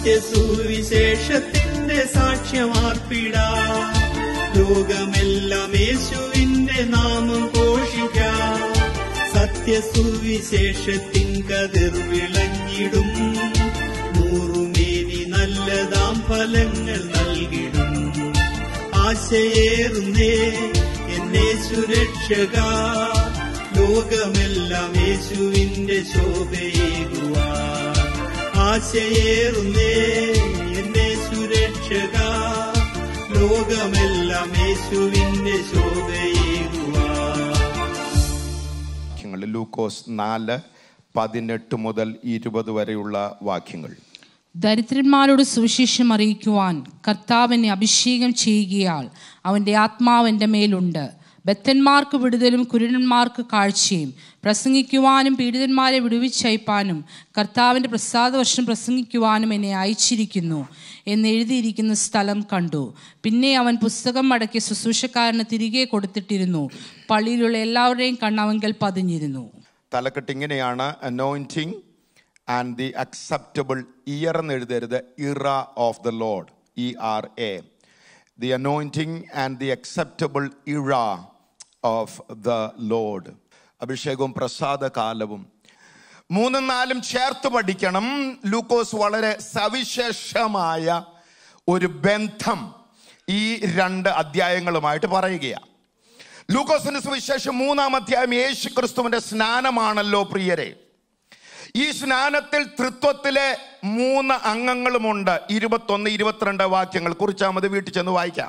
സത്യസുവിശേഷത്തിന്റെ സാക്ഷ്യമാർപ്പിടാ ലോകമെല്ലാം യേശുവിന്റെ നാമം ഘോഷിക്കാം സത്യസുവിശേഷത്തിൻ കതിർ വിളങ്ങിടും നൂറുമേനി നല്ലതാം ഫലങ്ങൾ നൽകിടും ആശയേറുന്നേ എന്നെ സുരക്ഷക ലോകമെല്ലാം യേശുവിന്റെ ശോഭയേകുവാൻ ആശയേറുന്നേ എന്നെ സുരക്ഷക ലോകമെല്ലാം യേശുവിന്റെ ശോഭയേകുവാൻ വാക്യങ്ങൾ ലൂക്കോസ് നാല് പതിനെട്ട് മുതൽ ഇരുപത് വരെയുള്ള വാക്യങ്ങൾ ദരിദ്രന്മാരോട് സുവിശേഷം അറിയിക്കുവാൻ കർത്താവിനെ അഭിഷേകം ചെയ്യുകയാൽ അവൻ്റെ ആത്മാവ് എൻ്റെ മേലുണ്ട് ബദ്ധന്മാർക്ക് വിടുതലും കുരുടന്മാർക്ക് കാഴ്ചയും പ്രസംഗിക്കുവാനും പീഡിതന്മാരെ വിടുവിച്ചയപ്പാനും കർത്താവിൻ്റെ പ്രസാദവർഷം പ്രസംഗിക്കുവാനും എന്നെ അയച്ചിരിക്കുന്നു എന്ന് എഴുതിയിരിക്കുന്ന സ്ഥലം കണ്ടു പിന്നെ അവൻ പുസ്തകം മടക്കി ശുശ്രൂഷക്കാരന് തിരികെ കൊടുത്തിട്ടിരുന്നു പള്ളിയിലുള്ള എല്ലാവരുടെയും കണ്ണവങ്കൽ പതിഞ്ഞിരുന്നു തലക്കെട്ട് ഇങ്ങനെയാണ് anointing and the acceptable year എന്ന് എഴുതരുത് era of the lord E R A the anointing and the acceptable era of the lord അഭിഷേകവും പ്രസാദ കാലവും മൂന്നും നാലും ചേർത്ത് പഠിക്കണം ലൂക്കോസ് വളരെ സവിശേഷമായ ഒരു ബന്ധം ഈ രണ്ട് അധ്യായങ്ങളുമായിട്ട് പറയുകയാണ് ലൂക്കോസിന്റെ സുവിശേഷം മൂന്നാം അധ്യായം യേശു ക്രിസ്തുവിന്റെ സ്നാനമാണല്ലോ പ്രിയരെ ഈ സ്നാനത്തിൽ തൃത്വത്തിലെ മൂന്ന് അംഗങ്ങളുമുണ്ട് ഇരുപത്തൊന്ന് ഇരുപത്തിരണ്ട് വാക്യങ്ങൾ കുറിച്ചാൽ മതി വീട്ടിൽ ചെന്ന് വായിക്കാം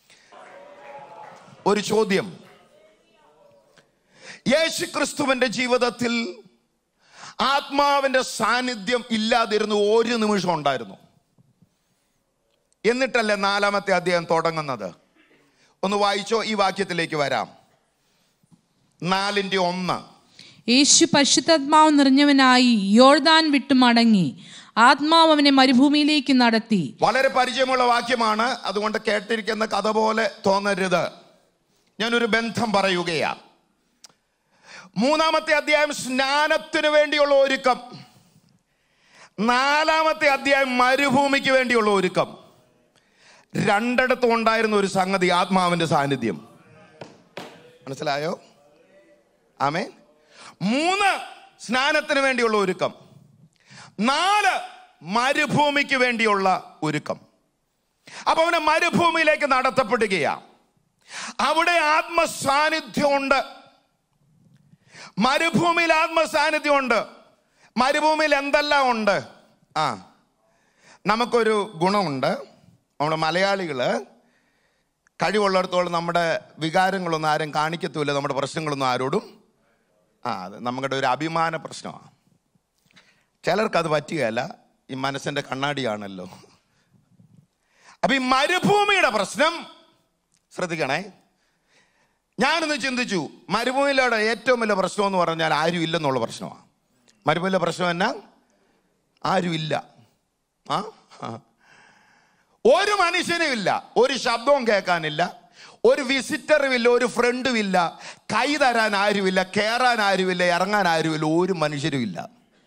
ഒരു ചോദ്യം യേശു ക്രിസ്തുവിന്റെ ജീവിതത്തിൽ ആത്മാവിന്റെ സാന്നിധ്യം ഇല്ലാതിരുന്നു ഒരു നിമിഷം ഉണ്ടായിരുന്നു എന്നിട്ടല്ലേ നാലാമത്തെ അധ്യായം തുടങ്ങുന്നത് ഒന്ന് വായിച്ചോ ഈ വാക്യത്തിലേക്ക് വരാം നാലിന്റെ ഒന്ന് യേശു പരിശുദ്ധാത്മാവ് നിറഞ്ഞവനായി യോർദാൻ വിട്ടു മടങ്ങി ആത്മാവ് അവനെ മരുഭൂമിയിലേക്ക് നടത്തി വളരെ പരിചയമുള്ള വാക്യമാണ് അതുകൊണ്ട് കേട്ടിരിക്കുന്ന കഥ പോലെ തോന്നരുത് ഞാനൊരു ബന്ധം പറയുകയാ മൂന്നാമത്തെ അധ്യായം സ്നാനത്തിന് വേണ്ടിയുള്ള ഒരുക്കം നാലാമത്തെ അധ്യായം മരുഭൂമിക്ക് വേണ്ടിയുള്ള ഒരുക്കം രണ്ടിടത്തും ഉണ്ടായിരുന്ന ഒരു സംഗതി ആത്മാവിന്റെ സാന്നിധ്യം മനസ്സിലായോ ആമേ മൂന്ന് സ്നാനത്തിന് വേണ്ടിയുള്ള ഒരുക്കം നാല് മരുഭൂമിക്ക് വേണ്ടിയുള്ള ഒരുക്കം അപ്പൊ അവന് മരുഭൂമിയിലേക്ക് നടത്തപ്പെടുകയാ അവിടെ ആത്മസാന്നിധ്യമുണ്ട് മരുഭൂമിയിൽ ആത്മസാന്നിധ്യമുണ്ട് മരുഭൂമിയിൽ എന്തെല്ലാം ഉണ്ട് ആ നമുക്കൊരു ഗുണമുണ്ട് നമ്മുടെ മലയാളികള് കഴിവുള്ളിടത്തോളം നമ്മുടെ വികാരങ്ങളൊന്നും ആരും കാണിക്കത്തുമില്ല നമ്മുടെ പ്രശ്നങ്ങളൊന്നും ആരോടും ആ അത് നമ്മുടെ ഒരു അഭിമാന പ്രശ്നമാണ് ചിലർക്ക് അത് പറ്റുകയല്ല ഈ മനസ്സിന്റെ കണ്ണാടിയാണല്ലോ അപ്പൊ ഈ മരുഭൂമിയുടെ പ്രശ്നം ശ്രദ്ധിക്കണേ ഞാനൊന്ന് ചിന്തിച്ചു മരുഭൂമിയിലൂടെ ഏറ്റവും വലിയ പ്രശ്നം എന്ന് പറഞ്ഞാൽ ആരും ഇല്ലെന്നുള്ള പ്രശ്നമാണ് മരുഭൂമിയിലെ പ്രശ്നം എന്നാ ആരുമില്ല ആ ആ. ഒരു മനുഷ്യനും ഇല്ല ഒരു ശബ്ദവും കേൾക്കാനില്ല ഒരു വിസിറ്ററും ഇല്ല ഒരു ഫ്രണ്ടും ഇല്ല കൈ തരാൻ ആരുമില്ല കയറാൻ ആരുമില്ല ഇറങ്ങാൻ ആരുമില്ല ഒരു മനുഷ്യരും ഇല്ല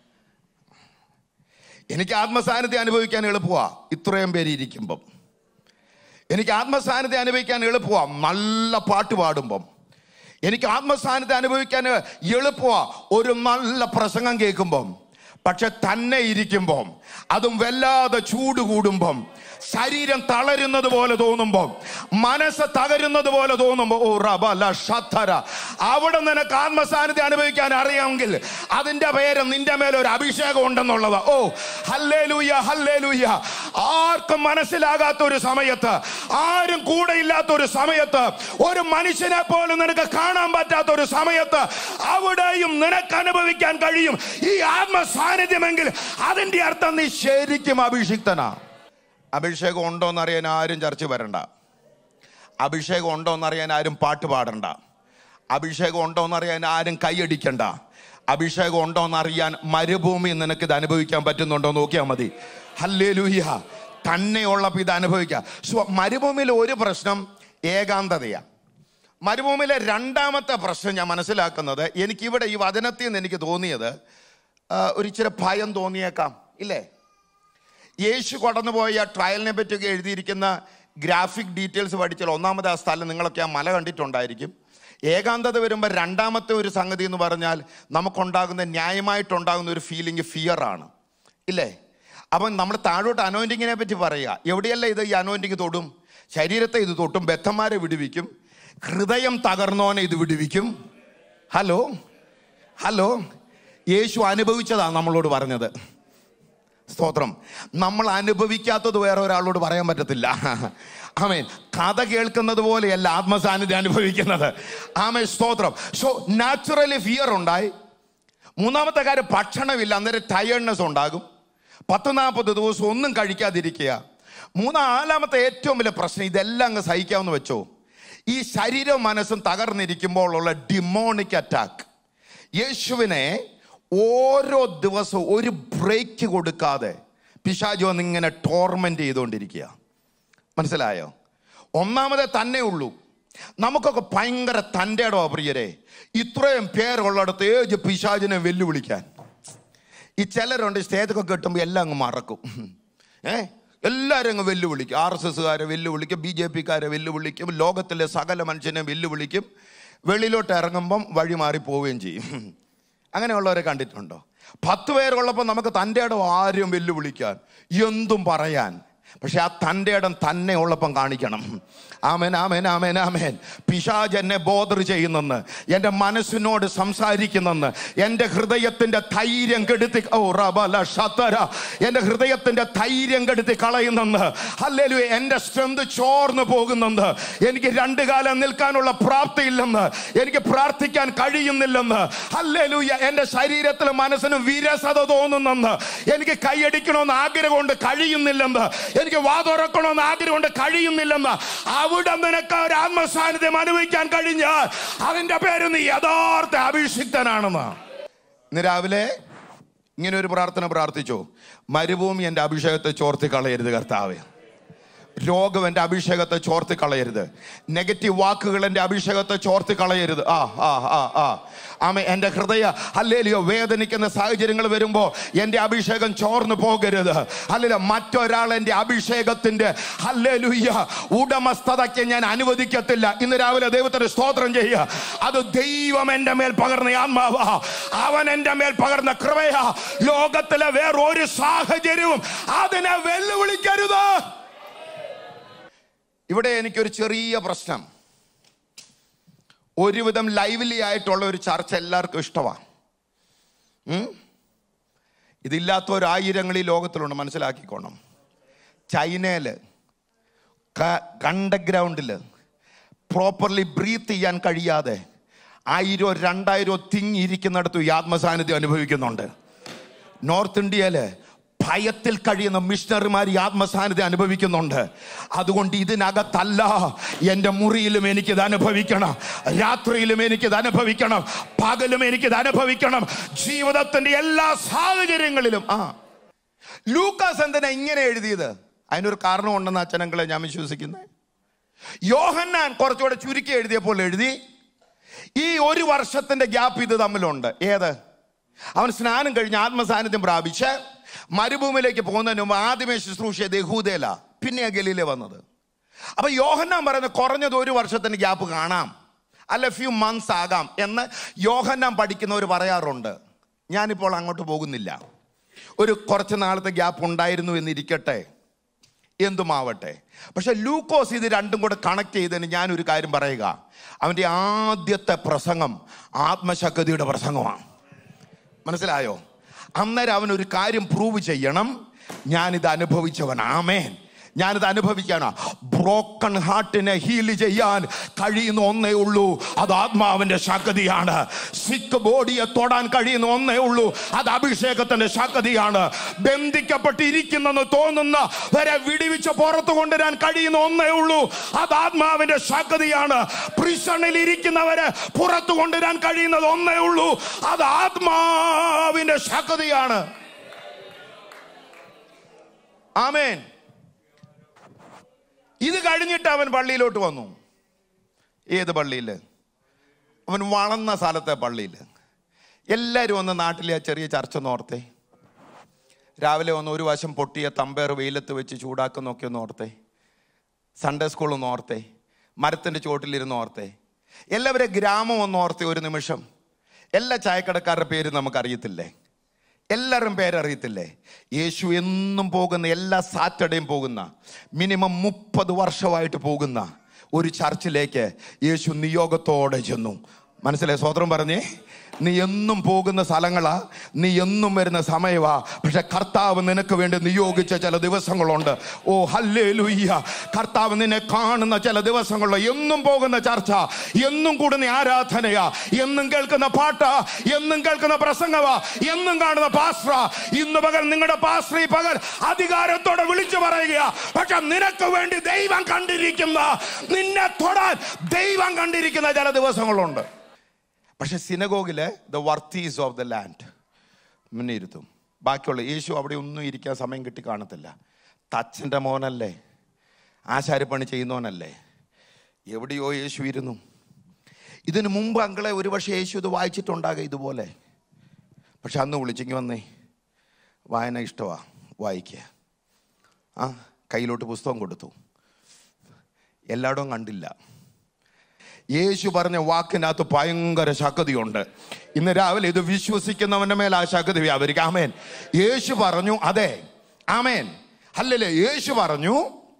എനിക്ക് ആത്മസാന്നിധ്യം അനുഭവിക്കാൻ എളുപ്പമാ ഇത്രയും പേര് ഇരിക്കുമ്പം എനിക്ക് ആത്മസാന്നിധ്യം അനുഭവിക്കാൻ എളുപ്പമാ നല്ല പാട്ട് പാടുമ്പം എനിക്ക് ആത്മസാന്നിധ്യം അനുഭവിക്കാൻ എളുപ്പമാ ഒരു നല്ല പ്രസംഗം കേൾക്കുമ്പം പക്ഷെ തന്നെ ഇരിക്കുമ്പം അതും വല്ലാതെ ചൂട് കൂടുമ്പം ശരീരം തളരുന്നത് പോലെ തോന്നുമ്പം മനസ്സ് തകരുന്നത് പോലെ തോന്നുമ്പോ ഓ റബല ഷത്തര അവിടെ നിനക്ക് ആത്മസാന്നിധ്യം അനുഭവിക്കാൻ അറിയാമെങ്കിൽ അതിന്റെ പേര് നിന്റെ മേലെ ഒരു അഭിഷേകം ഉണ്ടെന്നുള്ളത് ഓ ഹല്ലേലൂയ ഹല്ലേലൂയ ആർക്കും മനസ്സിലാകാത്ത ഒരു സമയത്ത് ആരും കൂടെ ഇല്ലാത്ത ഒരു സമയത്ത് ഒരു മനുഷ്യനെ പോലും നിനക്ക് കാണാൻ പറ്റാത്ത ഒരു സമയത്ത് അവിടെയും നിനക്ക് അനുഭവിക്കാൻ കഴിയും ഈ ആത്മ സാന്നിധ്യമെങ്കിൽ അതിന്റെ അർത്ഥം നീ ശരിക്കും അഭിഷിക്തനാ അഭിഷേകം ഉണ്ടോ എന്നറിയാൻ ആരും ചർച്ച വരണ്ട അഭിഷേകം ഉണ്ടോ എന്നറിയാൻ ആരും പാട്ട് പാടണ്ട അഭിഷേകം ഉണ്ടോ എന്നറിയാൻ ആരും കൈയടിക്കണ്ട അഭിഷേകം ഉണ്ടോ എന്നറിയാൻ മരുഭൂമി നിനക്ക് ഇത് അനുഭവിക്കാൻ പറ്റുന്നുണ്ടോ നോക്കിയാൽ മതി ഹല്ലേ ലൂഹ്യ തന്നെയുള്ളപ്പോൾ ഇത് അനുഭവിക്കുക സോ മരുഭൂമിയിലെ ഒരു പ്രശ്നം ഏകാന്തതയാ മരുഭൂമിയിലെ രണ്ടാമത്തെ പ്രശ്നം ഞാൻ മനസ്സിലാക്കുന്നത് എനിക്കിവിടെ ഈ വചനത്തിൽ നിന്ന് എനിക്ക് തോന്നിയത് ആ, ഒരു ഇച്ചിരി ഭയം തോന്നിയേക്കാം ഇല്ലേ യേശു കടന്നുപോയ ട്രയലിനെ പറ്റിയൊക്കെ എഴുതിയിരിക്കുന്ന ഗ്രാഫിക് ഡീറ്റെയിൽസ് പഠിച്ചാൽ ഒന്നാമത്തെ ആ സ്ഥലം നിങ്ങളൊക്കെ ആ മല കണ്ടിട്ടുണ്ടായിരിക്കും ഏകാന്തത വരുമ്പോൾ രണ്ടാമത്തെ ഒരു സംഗതി എന്ന് പറഞ്ഞാൽ നമുക്കുണ്ടാകുന്ന ന്യായമായിട്ടുണ്ടാകുന്ന ഒരു ഫീലിംഗ് ഫിയർ ആണ് ഇല്ലേ അപ്പം നമ്മൾ താഴോട്ട് അനോയിൻറ്റിങ്ങിനെ പറ്റി പറയുക എവിടെയല്ല ഇത് ഈ അനോയിൻറ്റിങ് തൊടും ശരീരത്തെ ഇത് തൊട്ടും ബദ്ധന്മാരെ വിടുവിക്കും ഹൃദയം തകർന്നോനെ ഇത് വിടുവിക്കും ഹലോ ഹലോ യേശു അനുഭവിച്ചതാണ് നമ്മളോട് പറഞ്ഞത് സ്തോത്രം നമ്മൾ അനുഭവിക്കാത്തത് വേറെ ഒരാളോട് പറയാൻ പറ്റത്തില്ല ആമേൻ കഥ കേൾക്കുന്നത് പോലെയല്ല ആത്മസാന്നിധ്യം അനുഭവിക്കുന്നത് ആമേ സ്തോത്രം സോ നാച്ചുറലി ഫിയർ ഉണ്ടായി മൂന്നാമത്തെ കാര്യം ഭക്ഷണമില്ല അന്നേരം ടയേർഡ്നെസ് ഉണ്ടാകും പത്ത് നാൽപ്പത് ദിവസം ഒന്നും കഴിക്കാതിരിക്കുക മൂന്നാലാമത്തെ ഏറ്റവും വലിയ പ്രശ്നം ഇതെല്ലാം അങ്ങ് സഹിക്കാമെന്ന് വെച്ചോ ഈ ശരീരവും മനസ്സും തകർന്നിരിക്കുമ്പോൾ ഉള്ള ഡിമോണിക് അറ്റാക്ക് യേശുവിനെ ഓരോ ദിവസവും ഒരു ബ്രേക്ക് കൊടുക്കാതെ പിശാജ് വന്ന് ഇങ്ങനെ ടോർമെന്റ് ചെയ്തുകൊണ്ടിരിക്കുക മനസ്സിലായോ ഒന്നാമതേ തന്നെ ഉള്ളൂ നമുക്കൊക്കെ ഭയങ്കര തൻ്റെ ഇടവാ പ്രിയരെ ഇത്രയും പേരുള്ളിടത്ത് ഏത് പിശാചിനെ വെല്ലുവിളിക്കാൻ ഈ ചിലരുണ്ട് സ്റ്റേജൊക്കെ കെട്ടുമ്പോൾ എല്ലാം അങ്ങ് മറക്കും ഏ എല്ലാവരും അങ്ങ് വെല്ലുവിളിക്കും ആർ എസ് എസ്സുകാരെ വെല്ലുവിളിക്കും ബി ജെ പിക്കാരെ വെല്ലുവിളിക്കും ലോകത്തിലെ സകല മനുഷ്യനെ വെല്ലുവിളിക്കും വെളിയിലോട്ട് ഇറങ്ങുമ്പം വഴി മാറി പോവുകയും ചെയ്യും അങ്ങനെയുള്ളവരെ കണ്ടിട്ടുണ്ടോ പത്ത് പേരുള്ളപ്പോൾ നമുക്ക് തൻ്റെ ഇടം ആരും വെല്ലുവിളിക്കാൻ എന്തും പറയാൻ പക്ഷെ ആ തൻ്റെ ഇടം തന്നെ ഉള്ളപ്പം കാണിക്കണം ആമേൻ ആമേൻ ആമേൻ ആമേൻ പിശാജ് എന്നെ ബോധർ ചെയ്യുന്നെന്ന് എൻ്റെ മനസ്സിനോട് സംസാരിക്കുന്നെന്ന് എൻ്റെ ഹൃദയത്തിൻ്റെ ധൈര്യം കെടുത്തി ഓ റബല ഷത്തര എൻ്റെ ഹൃദയത്തിൻ്റെ ധൈര്യം കെടുത്തി കളയുന്നെന്ന് അല്ലേലു എൻ്റെ സ്ട്രെങ്ത് ചോർന്നു പോകുന്നെന്ന് എനിക്ക് രണ്ടു കാലം നിൽക്കാനുള്ള പ്രാപ്തിയില്ലെന്ന് എനിക്ക് പ്രാർത്ഥിക്കാൻ കഴിയുന്നില്ലെന്ന് അല്ലേലൂയ എൻ്റെ ശരീരത്തിലും മനസ്സിനും വിരസത തോന്നുന്നെന്ന് എനിക്ക് കൈയടിക്കണമെന്ന് ആഗ്രഹമുണ്ട് കഴിയുന്നില്ലെന്ന് എനിക്ക് വാതുറക്കണമെന്ന് ആഗ്രഹമുണ്ട് കഴിയുന്നില്ലെന്ന് അവിടെ നിനക്ക് ഒരു ആത്മസാന്നിധ്യം അനുഭവിക്കാൻ കഴിഞ്ഞാൽ അതിന്റെ പേര് നീ യഥാർത്ഥ അഭിഷിക്തനാണെന്ന് ഇന്ന് രാവിലെ ഇങ്ങനെ ഒരു പ്രാർത്ഥന പ്രാർത്ഥിച്ചു മരുഭൂമി എൻ്റെ അഭിഷേകത്തെ ചോർത്തി കളയരുത് കർത്താവേ രോഗം എൻ്റെ അഭിഷേകത്തെ ചോർത്തി കളയരുത് നെഗറ്റീവ് വാക്കുകൾ എൻ്റെ അഭിഷേകത്തെ ചോർത്തി കളയരുത് ആ ആ ആ ആ ആമ എൻ്റെ ഹൃദയ അല്ലേലിയോ വേദനിക്കുന്ന സാഹചര്യങ്ങൾ വരുമ്പോൾ എൻ്റെ അഭിഷേകം ചോർന്നു പോകരുത് അല്ലല്ല മറ്റൊരാൾ എൻ്റെ അഭിഷേകത്തിൻ്റെ അല്ലേലുയ്യ ഉടമസ്ഥതയ്ക്ക് ഞാൻ അനുവദിക്കത്തില്ല ഇന്ന് രാവിലെ ദൈവത്തിന് സ്തോത്രം ചെയ്യുക അത് ദൈവം എൻ്റെ മേൽ പകർന്ന ആത്മാവാ അവൻ എൻ്റെ മേൽ പകർന്ന കൃപയാ ലോകത്തിലെ വേറൊരു സാഹചര്യവും അതിനെ വെല്ലുവിളിക്കരുത് ഇവിടെ എനിക്കൊരു ചെറിയ പ്രശ്നം ഒരുവിധം ലൈവ്ലി ആയിട്ടുള്ള ഒരു ചർച്ച എല്ലാവർക്കും ഇഷ്ടമാണ് ഇതില്ലാത്ത ഒരായിരങ്ങൾ ഈ ലോകത്തിലുണ്ട് മനസ്സിലാക്കിക്കോണം ചൈനയിൽ അണ്ടർഗ്രൗണ്ടിൽ പ്രോപ്പർലി ബ്രീത്ത് ചെയ്യാൻ കഴിയാതെ ആയിരോ രണ്ടായിരോ തിങ്ങിയിരിക്കുന്നിടത്തും ഈ ആത്മസാന്നിധ്യം അനുഭവിക്കുന്നുണ്ട് നോർത്ത് ഇന്ത്യയില് ഭയത്തിൽ കഴിയുന്ന മിഷണറിമാർ ഈ ആത്മസാന്നിധ്യം അനുഭവിക്കുന്നുണ്ട് അതുകൊണ്ട് ഇതിനകത്തല്ല എൻ്റെ മുറിയിലും എനിക്കിത് അനുഭവിക്കണം രാത്രിയിലും എനിക്കിത് അനുഭവിക്കണം പകലും എനിക്കിത് അനുഭവിക്കണം ജീവിതത്തിന്റെ എല്ലാ സാഹചര്യങ്ങളിലും ആ ലൂക്കാസ് എന്തിനാ ഇങ്ങനെ എഴുതിയത് അതിനൊരു കാരണമുണ്ടെന്ന് അച്ഛനങ്ങളെ ഞാൻ വിശ്വസിക്കുന്നത് യോഹന്നാൻ കുറച്ചുകൂടെ ചുരുക്കി എഴുതിയപ്പോൾ എഴുതി ഈ ഒരു വർഷത്തിന്റെ ഗ്യാപ്പ് ഇത് തമ്മിലുണ്ട് ഏത് അവൻ സ്നാനം കഴിഞ്ഞ് ആത്മസാന്നിധ്യം പ്രാപിച്ച് മരുഭൂമിയിലേക്ക് പോകുന്നതിന് മുമ്പ് ആദ്യമേ ശുശ്രൂഷ യഹൂദയില പിന്നെ ഗലീലെ വന്നത് അപ്പൊ യോഹന്നാൻ പറയുന്നത് കുറഞ്ഞത് ഒരു വർഷത്തിന്റെ ഗ്യാപ്പ് കാണാം അല്ല ഫ്യൂ മന്ത്സ് ആകാം എന്ന് യോഹന്നാൻ പഠിക്കുന്നവർ പറയാറുണ്ട് ഞാനിപ്പോൾ അങ്ങോട്ട് പോകുന്നില്ല ഒരു കുറച്ച് നാളത്തെ ഗ്യാപ്പ് ഉണ്ടായിരുന്നു എന്നിരിക്കട്ടെ എന്തുമാവട്ടെ പക്ഷെ ലൂക്കോസ് ഇത് രണ്ടും കൂടെ കണക്ട് ചെയ്തതിന് ഞാനൊരു കാര്യം പറയുക അവൻ്റെ ആദ്യത്തെ പ്രസംഗം ആത്മശക്തിയുടെ പ്രസംഗമാണ് മനസ്സിലായോ അന്നേരം അവൻ ഒരു കാര്യം പ്രൂവ് ചെയ്യണം ഞാനിത് അനുഭവിച്ചവൻ ആമേൻ ഞാനിത് അനുഭവിക്കാനാ ബ്രോക്കൺ ഹാർട്ടിനെ ഹീൽ ചെയ്യാൻ കഴിയുന്ന ഒന്നേ ഉള്ളൂ അത് ആത്മാവിന്റെ ശക്തിയാണ് സിക്ക് ബോഡിയെ തൊടാൻ കഴിയുന്ന ഒന്നേ ഉള്ളൂ അത് അഭിഷേകത്തിന്റെ ശക്തിയാണ് ബന്ധിക്കപ്പെട്ടിരിക്കുന്നെന്ന് തോന്നുന്ന വരെ വിടിവിച്ച് പുറത്തു കൊണ്ടുവരാൻ കഴിയുന്ന ഒന്നേ ഉള്ളൂ അത് ആത്മാവിന്റെ ശക്തിയാണ് പ്രിസണിൽ ഇരിക്കുന്നവരെ പുറത്തു കൊണ്ടുവരാൻ കഴിയുന്നത് ഒന്നേ ഉള്ളൂ അത് ആത്മാവിന്റെ ശക്തിയാണ് ആമേൻ ഇത് കഴിഞ്ഞിട്ട് അവൻ പള്ളിയിലോട്ട് വന്നു ഏത് പള്ളിയിൽ അവൻ വളർന്ന സ്ഥലത്തെ പള്ളിയിൽ എല്ലാവരും ഒന്ന് നാട്ടിലെ ആ ചെറിയ ചർച്ച നോർത്തേ രാവിലെ ഒന്ന് ഒരു വശം പൊട്ടിയ തമ്പേർ വെയിലത്ത് വെച്ച് ചൂടാക്കുന്നൊക്കെ ഒന്ന് ഓർത്തേ സൺഡേ സ്കൂൾ ഒന്ന് ഓർത്തേ മരത്തിൻ്റെ ചുവട്ടിലിരുന്ന് ഓർത്തേ എല്ലാവരും ഗ്രാമം ഒന്ന് ഓർത്തേ ഒരു നിമിഷം എല്ലാ ചായക്കടക്കാരുടെ പേര് നമുക്കറിയത്തില്ലേ എല്ലാവരും പേരറിയത്തില്ലേ യേശു എന്നും പോകുന്ന എല്ലാ സാറ്റർഡേയും പോകുന്ന മിനിമം മുപ്പത് വർഷമായിട്ട് പോകുന്ന ഒരു ചർച്ചിലേക്ക് യേശു നിയോഗത്തോടെ ചെന്നു മനസ്സിലായി സ്വതന്ത്രം പറഞ്ഞേ നീ എന്നും പോകുന്ന സ്ഥലങ്ങളാ നീ എന്നും വരുന്ന സമയവാ പക്ഷെ കർത്താവ് നിനക്ക് വേണ്ടി നിയോഗിച്ച ചില ദിവസങ്ങളുണ്ട് ഓ ഹല്ലേ ലുയ്യ കർത്താവ് നിന്നെ കാണുന്ന ചില ദിവസങ്ങളുണ്ട് എന്നും പോകുന്ന ചർച്ച എന്നും കൂടുന്ന ആരാധനയാ എന്നും കേൾക്കുന്ന പാട്ടാ എന്നും കേൾക്കുന്ന പ്രസംഗവാ എന്നും കാണുന്ന പാസ്ട്ര ഇന്ന് പകൽ നിങ്ങളുടെ പാസ്ട്ര ഈ പകൽ അധികാരത്തോടെ വിളിച്ചു പറയുക പക്ഷെ നിനക്ക് വേണ്ടി ദൈവം കണ്ടിരിക്കുന്ന നിന്നെ തൊടാൻ ദൈവം കണ്ടിരിക്കുന്ന ചില ദിവസങ്ങളുണ്ട് പക്ഷെ സിനഗോഗില് the worthies of the land മുന്നേ ഇരുത്തും ബാക്കിയുള്ള യേശു അവിടെ ഒന്നും ഇരിക്കാൻ സമയം കിട്ടി കാണത്തില്ല തച്ചൻ്റെ മോനല്ലേ ആശാരിപ്പണി ചെയ്യുന്നവനല്ലേ എവിടെയോ യേശു ഇരുന്നു ഇതിനു മുമ്പ് അങ്കളെ ഒരുപക്ഷെ യേശു ഇത് വായിച്ചിട്ടുണ്ടാകുക ഇതുപോലെ പക്ഷെ അന്ന് വിളിച്ചെങ്കിൽ വന്നേ വായന ഇഷ്ടമാ വായിക്കുക ആ കയ്യിലോട്ട് പുസ്തകം കൊടുത്തു എല്ലായിടവും കണ്ടില്ല യേശു പറഞ്ഞ വാക്കിനകത്ത് ഭയങ്കര ശക്തിയുണ്ട് ഇന്ന് രാവിലെ ഇത് വിശ്വസിക്കുന്നവന്റെ മേൽ ആ ശക്തി വ്യാപരിക്കും ആമേൻ യേശു പറഞ്ഞു അതെ ആമേൻ അല്ലല്ലേ യേശു പറഞ്ഞു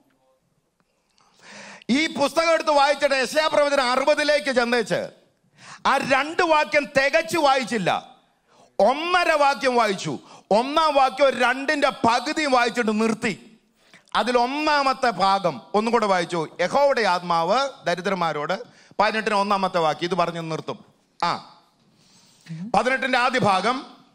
ഈ പുസ്തകം എടുത്ത് വായിച്ചിട്ട് യശയാപ്രവചനം അറുപതിലേക്ക് ചെന്നേച്ച് ആ രണ്ട് വാക്യം തികച്ചു വായിച്ചില്ല ഒന്നര വാക്യം വായിച്ചു ഒന്നാം വാക്യം രണ്ടിന്റെ പകുതി വായിച്ചിട്ട് നിർത്തി അതിൽ ഒന്നാമത്തെ ഭാഗം ഒന്നും കൂടെ വായിച്ചു യഹോയുടെ ആത്മാവ് ദരിദ്രന്മാരോട് പതിനെട്ടിന് ഒന്നാമത്തെ വാക്യം ഇത് പറഞ്ഞു നിർത്തും ആ പതിനെട്ടിന്റെ ആദ്യ ഭാഗം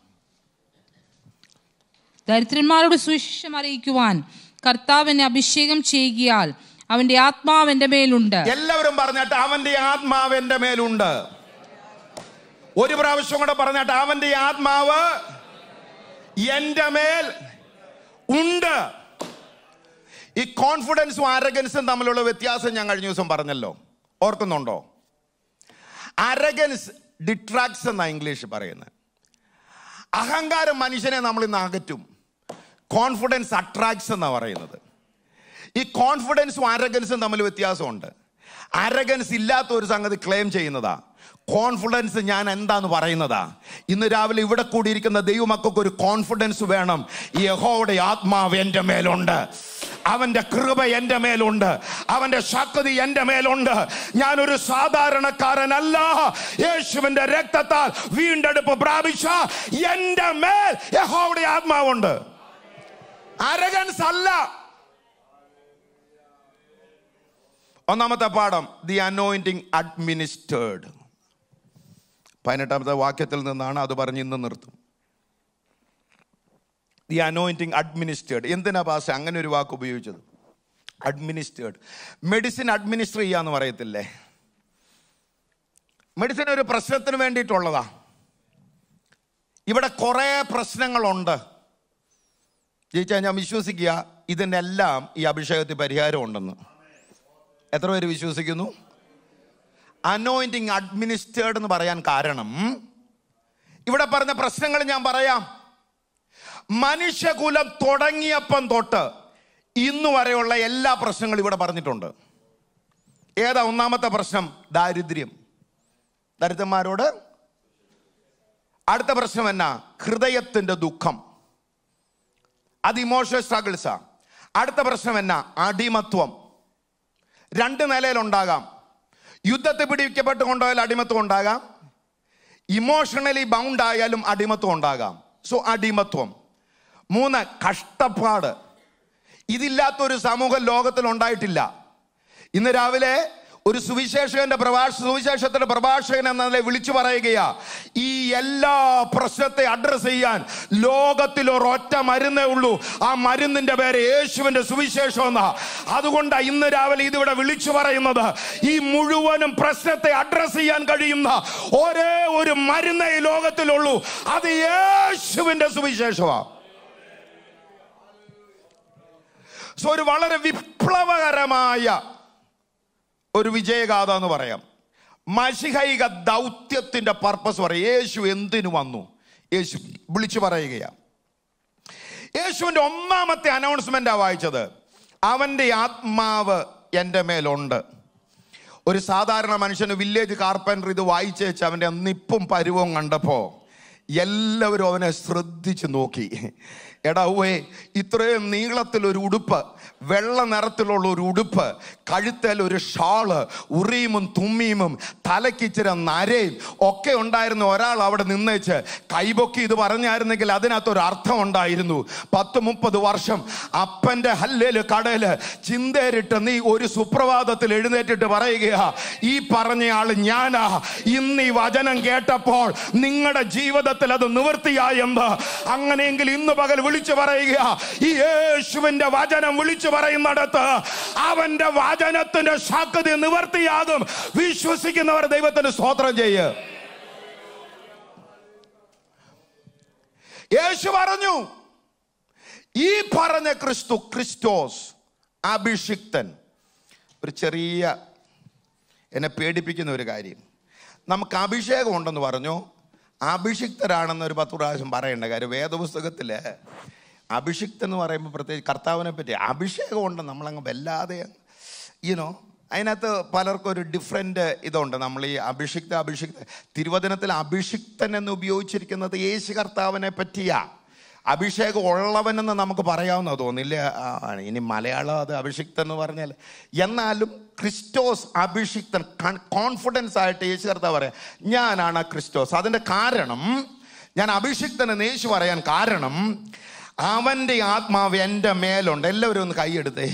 ദരിദ്രന്മാരോട് സുവിശേഷം അറിയിക്കുവാൻ കർത്താവിനെ അഭിഷേകം ചെയ്യുകയാൽ അവന്റെ ആത്മാവ് എന്റെ മേലുണ്ട് എല്ലാവരും പറഞ്ഞിട്ട് അവന്റെ ആത്മാവ് എന്റെ മേലുണ്ട് ഒരു പ്രാവശ്യം കൂടെ പറഞ്ഞിട്ട് അവന്റെ ആത്മാവ് എന്റെ മേൽ ഉണ്ട് ഈ കോൺഫിഡൻസും ആരഗൻസും തമ്മിലുള്ള വ്യത്യാസം ഞാൻ കഴിഞ്ഞ ദിവസം പറഞ്ഞല്ലോ ഓർക്കുന്നുണ്ടോ അരഗൻസ് ഡിട്രാക്ട്സ് എന്നാ ഇംഗ്ലീഷ് പറയുന്നത് അഹങ്കാരം മനുഷ്യനെ നമ്മൾ ഇന്ന് അകറ്റും കോൺഫിഡൻസ് അട്രാക്ട്സ് എന്നാ പറയുന്നത് ഈ കോൺഫിഡൻസും അരഗൻസും തമ്മിൽ വ്യത്യാസമുണ്ട് അരഗൻസ് ഇല്ലാത്ത ഒരു സംഗതി ക്ലെയിം ചെയ്യുന്നതാ കോൺഫിഡൻസ് ഞാൻ എന്താന്ന് പറയുന്നതാ ഇന്ന് രാവിലെ ഇവിടെ കൂടിയിരിക്കുന്ന ദൈവമക്കൾക്ക് ഒരു കോൺഫിഡൻസ് വേണം യഹോയുടെ ആത്മാവ് എൻ്റെ മേലുണ്ട് അവന്റെ കൃപ എൻ്റെ മേലുണ്ട് അവന്റെ ശക്തി എൻ്റെ മേലുണ്ട് ഞാനൊരു സാധാരണക്കാരനല്ല യേശുവിന്റെ രക്തത്താൽ വീണ്ടെടുപ്പ് പ്രാപിച്ച എൻ്റെ മേൽ യഹോയുടെ ആത്മാവുണ്ട് അരഗൻസ് അല്ല ഒന്നാമത്തെ പാഠം ദി അനോയിന്റിങ് അഡ്മിനിസ്റ്റേർഡ് പതിനെട്ടാമത്തെ വാക്യത്തിൽ നിന്നാണ് അത് പറഞ്ഞ് ഇന്ന് നിർത്തും ദി അനോയിന്റിങ് അഡ്മിനിസ്റ്റേർഡ് എന്തിനാ ഭാഷ അങ്ങനെ ഒരു വാക്ക് ഉപയോഗിച്ചത് അഡ്മിനിസ്റ്റേർഡ് മെഡിസിൻ അഡ്മിനിസ്റ്റർ ചെയ്യാന്ന് പറയത്തില്ലേ മെഡിസിൻ ഒരു പ്രശ്നത്തിന് വേണ്ടിയിട്ടുള്ളതാ ഇവിടെ കുറേ പ്രശ്നങ്ങളുണ്ട് ജയിച്ചാൽ ഞാൻ വിശ്വസിക്കുക ഇതിനെല്ലാം ഈ അഭിഷേകത്തിൽ പരിഹാരമുണ്ടെന്ന് എത്ര പേര് വിശ്വസിക്കുന്നു അനോയിന്റിങ് അഡ്മിനിസ്റ്റേർഡ് എന്ന് പറയാൻ കാരണം ഇവിടെ പറഞ്ഞ പ്രശ്നങ്ങൾ ഞാൻ പറയാം മനുഷ്യകുലം തുടങ്ങിയപ്പം തൊട്ട് ഇന്ന് വരെയുള്ള എല്ലാ പ്രശ്നങ്ങളും ഇവിടെ പറഞ്ഞിട്ടുണ്ട് ഏതാ ഒന്നാമത്തെ പ്രശ്നം ദാരിദ്ര്യം ദരിദ്രന്മാരോട് അടുത്ത പ്രശ്നം എന്നാ ഹൃദയത്തിന്റെ ദുഃഖം അത് ഇമോഷണൽ സ്ട്രഗിൾസാ അടുത്ത പ്രശ്നം എന്നാ അടിമത്വം രണ്ട് നിലയിലുണ്ടാകാം യുദ്ധത്തിൽ പിടിക്കപ്പെട്ട് കൊണ്ടുപോയാൽ അടിമത്വം ഉണ്ടാകാം ഇമോഷണലി ബൗണ്ട് ആയാലും അടിമത്വം ഉണ്ടാകാം സോ അടിമത്വം മൂന്ന് കഷ്ടപ്പാട് ഇതില്ലാത്തൊരു സമൂഹം ലോകത്തിൽ ഉണ്ടായിട്ടില്ല ഇന്ന് രാവിലെ ഒരു സുവിശേഷകന്റെ പ്രഭാഷ സുവിശേഷത്തിന്റെ പ്രഭാഷകൻ എന്ന നിലയിൽ വിളിച്ചു പറയുകയാ ഈ എല്ലാ പ്രശ്നത്തെ അഡ്രസ് ചെയ്യാൻ ലോകത്തിൽ ഒരൊറ്റ മരുന്നേ ഉള്ളൂ ആ മരുന്നിന്റെ പേര് യേശുവിന്റെ സുവിശേഷം എന്നാ അതുകൊണ്ട് ഇന്ന് രാവിലെ ഇതിവിടെ വിളിച്ചു പറയുന്നത് ഈ മുഴുവനും പ്രശ്നത്തെ അഡ്രസ് ചെയ്യാൻ കഴിയുന്ന ഒരേ ഒരു മരുന്നേ ഈ ലോകത്തിലുള്ളൂ അത് യേശുവിന്റെ സുവിശേഷമാണ് സോ ഒരു വളരെ വിപ്ലവകരമായ ഒരു വിജയഗാഥ എന്ന് പറയാം മഷിഹൈക ദൗത്യത്തിന്റെ പർപ്പസ് പറയും യേശു എന്തിനു വന്നു യേശു വിളിച്ചു പറയുകയാണ് യേശുവിൻ്റെ ഒന്നാമത്തെ അനൗൺസ്മെന്റാണ് വായിച്ചത് അവൻ്റെ ആത്മാവ് എൻ്റെ മേലുണ്ട് ഒരു സാധാരണ മനുഷ്യന് വില്ലേജ് കാർപ്പൻറ്റർ ഇത് വായിച്ചേച്ച് അവൻ്റെ നിപ്പും പരുവവും കണ്ടപ്പോൾ എല്ലാവരും അവനെ ശ്രദ്ധിച്ച് നോക്കി എടാ ഉവേ ഇത്രയും നീളത്തിലൊരു ഉടുപ്പ് വെള്ള നിറത്തിലുള്ള ഒരു ഉടുപ്പ് കഴുത്തേൽ ഒരു ഷാള് ഉറിയുമും തുമ്മിയുമും തലക്കിച്ചിര നരയും ഒക്കെ ഉണ്ടായിരുന്ന ഒരാൾ അവിടെ നിന്നേച്ച് കൈപൊക്കി ഇത് പറഞ്ഞായിരുന്നെങ്കിൽ അതിനകത്തൊരു അർത്ഥം ഉണ്ടായിരുന്നു പത്ത് മുപ്പത് വർഷം അപ്പൻ്റെ ഹല്ലേല് കടയില് ചിന്തേരിട്ട് നീ ഒരു സുപ്രഭാതത്തിൽ എഴുന്നേറ്റിട്ട് പറയുകയാ ഈ പറഞ്ഞയാൾ ഞാനാ ഇന്ന് ഈ വചനം കേട്ടപ്പോൾ നിങ്ങളുടെ ജീവിതത്തിൽ അത് നിവൃത്തിയായെന്ന് അങ്ങനെയെങ്കിൽ ഇന്ന് പകൽ വിളിച്ചു പറയുക ഈ യേശുവിന്റെ വചനം വിളിച്ചു പറയുന്നിടത്ത് അവന്റെ വചനത്തിന്റെ ശക്തി നിവർത്തിയാകും വിശ്വസിക്കുന്നവർ ദൈവത്തിന് സ്തോത്രം ചെയ്യ് യേശു പറഞ്ഞു ഈ പറഞ്ഞ ക്രിസ്തു ക്രിസ്റ്റോസ് അഭിഷിക്തൻ ഒരു ചെറിയ എന്നെ പേടിപ്പിക്കുന്ന ഒരു കാര്യം നമുക്ക് അഭിഷേകം ഉണ്ടെന്ന് പറഞ്ഞു അഭിഷിക്തരാണെന്ന് ഒരു പത്ത് പ്രാവശ്യം പറയേണ്ട കാര്യം വേദപുസ്തകത്തിൽ അഭിഷിക്തൻ എന്ന് പറയുമ്പോൾ പ്രത്യേകിച്ച് കർത്താവിനെ പറ്റി അഭിഷേകം ഉണ്ട് നമ്മളങ്ങ് വല്ലാതെ യുനോ അതിനകത്ത് പലർക്കും ഒരു ഡിഫറെൻ്റ് ഇതുണ്ട് നമ്മൾ ഈ അഭിഷിക്ത അഭിഷിക്ത തിരുവചനത്തിൽ അഭിഷിക്തൻ എന്ന് ഉപയോഗിച്ചിരിക്കുന്നത് യേശു കർത്താവിനെ പറ്റിയാ അഭിഷേകം ഉള്ളവനെന്ന് നമുക്ക് പറയാവുന്ന തോന്നില്ല ആ, ഇനി മലയാളം അത് അഭിഷിക്തൻ എന്ന് പറഞ്ഞാൽ എന്നാലും ക്രിസ്റ്റോസ് അഭിഷിക്തൻ കോൺഫിഡൻസ് ആയിട്ട് യേശു കർത്താവ് പറയാം ഞാനാണ് ക്രിസ്റ്റോസ് അതിൻ്റെ കാരണം ഞാൻ അഭിഷിക്തൻ എന്ന് യേശു പറയാൻ കാരണം അവൻ്റെ ആത്മാവ് എൻ്റെ മേലുണ്ട് എല്ലാവരും ഒന്ന് കൈയെടുത്തേ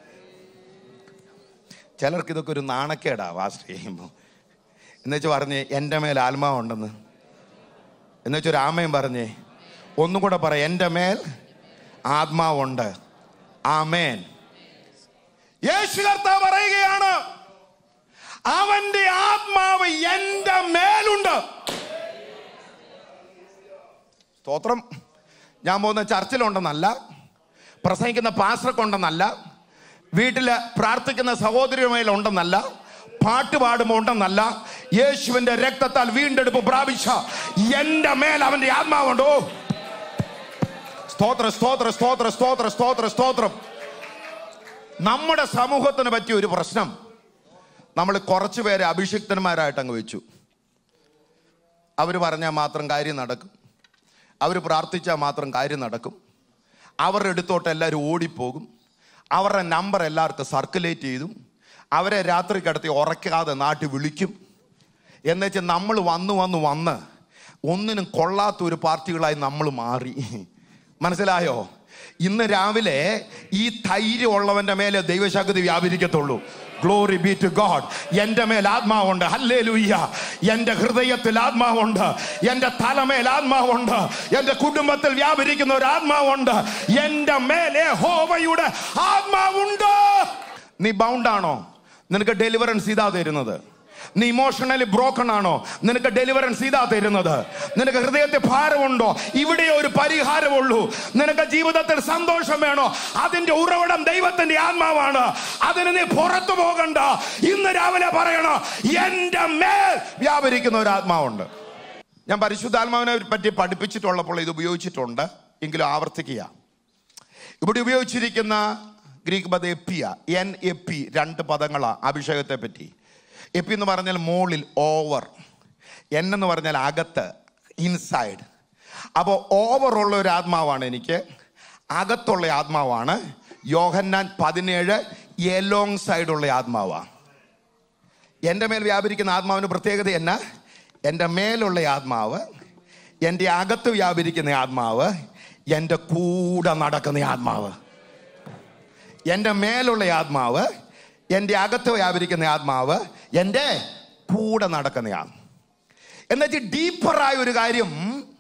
ചിലർക്ക് ഇതൊക്കെ ഒരു നാണക്കേടാ വാസ്റ്റ് ചെയ്യുമ്പോൾ എന്നുവെച്ച് പറഞ്ഞ് എൻ്റെ മേൽ ആത്മാവുണ്ടെന്ന് എന്നുവെച്ചൊരു ആമയും പറഞ്ഞേ ഒന്നും കൂടെ പറ എൻ്റെ മേൽ ആത്മാവുണ്ട് ആമേൻ യേശു കർത്താവ് പറയുകയാണ് അവന്റെ ആത്മാവ് എൻ്റെ മേലുണ്ട് സ്തോത്രം ഞാൻ പോകുന്ന ചർച്ചിലുണ്ടെന്നല്ല പ്രസംഗിക്കുന്ന പാസ്റ്റർക്കുണ്ടെന്നല്ല വീട്ടിൽ പ്രാർത്ഥിക്കുന്ന സഹോദരിയുമേൽ ഉണ്ടെന്നല്ല പാട്ട് പാടുമ്പോൾ ഉണ്ടെന്നല്ല യേശുവിന്റെ രക്തത്താൽ വീണ്ടെടുപ്പ് പ്രാപിച്ച എൻ്റെ മേൽ അവന്റെ ആത്മാവുണ്ടോ സ്തോത്ര സ്തോത്ര സ്തോത്ര സ്തോത്ര സ്തോത്ര സ്തോത്രം നമ്മുടെ സമൂഹത്തിന് പറ്റിയ ഒരു പ്രശ്നം നമ്മൾ കുറച്ചു പേരെ അഭിഷിക്തന്മാരായിട്ട് അങ്ങ് വെച്ചു അവർ പറഞ്ഞാൽ മാത്രം കാര്യം നടക്കും അവർ പ്രാർത്ഥിച്ചാൽ മാത്രം കാര്യം നടക്കും അവരുടെ അടുത്തോട്ട് എല്ലാവരും ഓടിപ്പോകും അവരുടെ നമ്പർ എല്ലാവർക്കും സർക്കുലേറ്റ് ചെയ്തു അവരെ രാത്രി കിടത്തി ഉറക്കാതെ നാട്ടിൽ വിളിക്കും എന്നുവെച്ചാൽ നമ്മൾ വന്ന് വന്ന് വന്ന് ഒന്നിനും കൊള്ളാത്ത ഒരു പാർട്ടികളായി നമ്മൾ മാറി മനസ്സിലായോ ഇന്ന് രാവിലെ ഈ ധൈര്യം ഉള്ളവന്റെ മേലെ ദൈവശക്തി വ്യാപരിക്കത്തുള്ളൂ ഗ്ലോറി ബി ടു ഗോഡ് എൻ്റെ മേൽ ആത്മാവുണ്ട് ഹല്ലേ ലൂയ്യ എൻ്റെ ഹൃദയത്തിൽ ആത്മാവുണ്ട് എൻ്റെ തലമേൽ ആത്മാവുണ്ട് എൻ്റെ കുടുംബത്തിൽ വ്യാപരിക്കുന്ന ഒരു ആത്മാവുണ്ട് എൻ്റെ മേലെ ഹോവയുടെ ആത്മാവുണ്ട് നീ ബൗണ്ടാണോ നിനക്ക് ഡെലിവറൻസ് ഇതാ തരുന്നത് നീ ഇമോഷണലി ബ്രോക്കൺ ആണോ നിനക്ക് ഡെലിവറൻസ് ഇതാ തരുന്നത് നിനക്ക് ഹൃദയത്തിൽ ഭാരമുണ്ടോ ഇവിടെ ഒരു പരിഹാരമുള്ളൂ നിനക്ക് ജീവിതത്തിൽ സന്തോഷം വേണോ അതിന്റെ ഉറവിടം ദൈവത്തിന്റെ ആത്മാവാണ് അതിന് നീ പുറത്തു പോകണ്ട ഇന്ന് രാവിലെ പറയണോ എന്റെ മേൽ വ്യാപരിക്കുന്ന ഒരു ആത്മാവുണ്ട് ഞാൻ പരിശുദ്ധാത്മാവിനെ പറ്റി പഠിപ്പിച്ചിട്ടുള്ളപ്പോൾ ഇത് ഉപയോഗിച്ചിട്ടുണ്ട് എങ്കിലും ആവർത്തിക്കുക ഇവിടെ ഉപയോഗിച്ചിരിക്കുന്ന ഗ്രീക്ക് പദം എപ്പിയ എൻ എപ്പി രണ്ട് പദങ്ങളാണ് അഭിഷേകത്തെ പറ്റി എപ്പി എന്ന് പറഞ്ഞാൽ മോളിൽ ഓവർ എൻ എന്ന് പറഞ്ഞാൽ അകത്ത് ഇൻസൈഡ് അപ്പോൾ ഓവറുള്ള ഒരു ആത്മാവാണ് എനിക്ക് അകത്തുള്ള ആത്മാവാണ് യോഹന്നാൻ പതിനേഴ് എലോങ് സൈഡുള്ള ആത്മാവാണ് എൻ്റെ മേൽ വ്യാപരിക്കുന്ന ആത്മാവിന് പ്രത്യേകത എന്നാ എൻ്റെ മേലുള്ള ആത്മാവ് എൻ്റെ അകത്ത് വ്യാപരിക്കുന്ന ആത്മാവ് എൻ്റെ കൂടെ നടക്കുന്ന ആത്മാവ് എൻ്റെ മേലുള്ള ആത്മാവ് എൻ്റെ അകത്ത് വ്യാപരിക്കുന്ന ആത്മാവ് എൻ്റെ കൂടെ നടക്കുന്നതാണ് എന്നുവെച്ചാൽ ഡീപ്പറായ ഒരു കാര്യം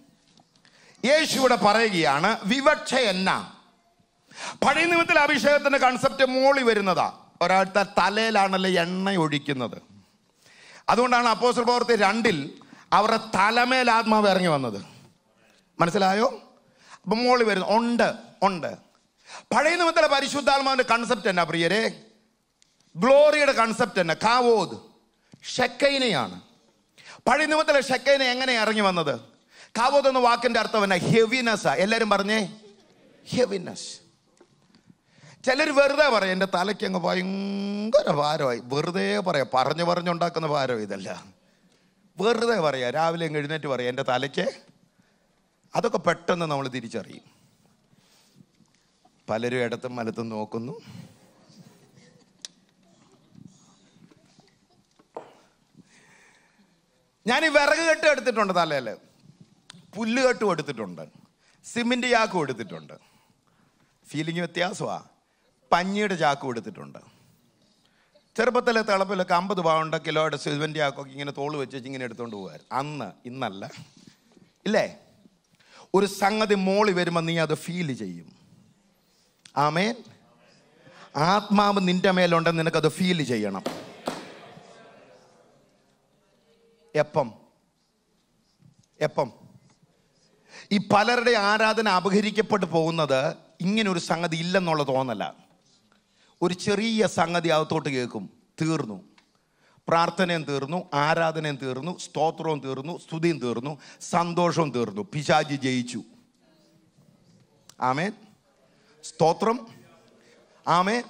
യേശു ഇവിടെ പറയുകയാണ് വിവക്ഷ എന്നാ പഴയ നിയമത്തിൽ അഭിഷേകത്തിന്റെ കൺസെപ്റ്റ് മോളി വരുന്നതാ ഒരാളുടെ തലയിലാണല്ലോ എണ്ണ ഒഴിക്കുന്നത് അതുകൊണ്ടാണ് അപ്പോസ്റ്റൽ പ്രവർത്തി രണ്ടിൽ അവരുടെ തലമേൽ ആത്മാവ് ഇറങ്ങി വന്നത് മനസ്സിലായോ അപ്പം മോളി വരുന്നു ഉണ്ട് ഉണ്ട് പഴയ നിയമത്തിലെ പരിശുദ്ധാത്മാവിന്റെ കൺസെപ്റ്റ് എന്നാ പ്രിയരെ ഗ്ലോറിയുടെ കൺസെപ്റ്റ് എന്നാ കാവോദ് ഷെക്കൈനയാണ് പഴയ നിയമത്തിലെ ഷെക്കൈന എങ്ങനെ ഇറങ്ങി വന്നത് കാവോദ് എന്ന വാക്കിന്റെ അർത്ഥം എന്നാ ഹെവിനെസ് എല്ലാരും പറഞ്ഞേ ഹെവിനെസ് ചിലർ വെറുതെ പറയും എൻ്റെ തലയ്ക്ക് അങ്ങ് ഭയങ്കര ഭാരമായി വെറുതെ പറയാം പറഞ്ഞു പറഞ്ഞുണ്ടാക്കുന്ന ഭാരം ഇതല്ല വെറുതെ പറയാ രാവിലെ അങ്ങ് എഴുന്നേറ്റ് പറയാം എൻ്റെ തലയ്ക്ക് അതൊക്കെ പെട്ടെന്ന് നമ്മൾ തിരിച്ചറിയും പലരും ഇടത്തും വലത്തും നോക്കുന്നു ഞാൻ ഈ വിറക് കെട്ട് എടുത്തിട്ടുണ്ട് തലയിൽ പുല്ല് കെട്ടും എടുത്തിട്ടുണ്ട് സിമെന്റ് ചാക്കും എടുത്തിട്ടുണ്ട് ഫീലിംഗ് വ്യത്യാസമാണ് പഞ്ഞിയുടെ ചാക്കും എടുത്തിട്ടുണ്ട് ചെറുപ്പത്തിലെ തിളപ്പിലൊക്കെ അമ്പത് പൗണ്ട് കിലോയുടെ സിമെന്റ് ചാക്കൊക്കെ ഇങ്ങനെ തോള് വെച്ച് വെച്ച് ഇങ്ങനെ എടുത്തുകൊണ്ട് പോകുമായിരുന്നു അന്ന് ഇന്നല്ല ഇല്ലേ ഒരു സംഗതി മോളി വരുമ്പോൾ നീ അത് ഫീൽ ചെയ്യും ആമേൻ ആത്മാവ് നിന്റെ മേലുണ്ടെന്ന് നിനക്കത് ഫീൽ ചെയ്യണം എപ്പം എപ്പം ഈ പലരുടെ ആരാധന അപഹരിക്കപ്പെട്ടു പോകുന്നത് ഇങ്ങനെ ഒരു സംഗതി ഇല്ലെന്നുള്ള തോന്നല ഒരു ചെറിയ സംഗതി അകത്തോട്ട് കേൾക്കും തീർന്നു പ്രാർത്ഥനയും തീർന്നു ആരാധനയും തീർന്നു സ്തോത്രവും തീർന്നു സ്തുതിയും തീർന്നു സന്തോഷവും തീർന്നു പിശാജി ജയിച്ചു ആമേൻ സ്തോത്രം ആമേൻ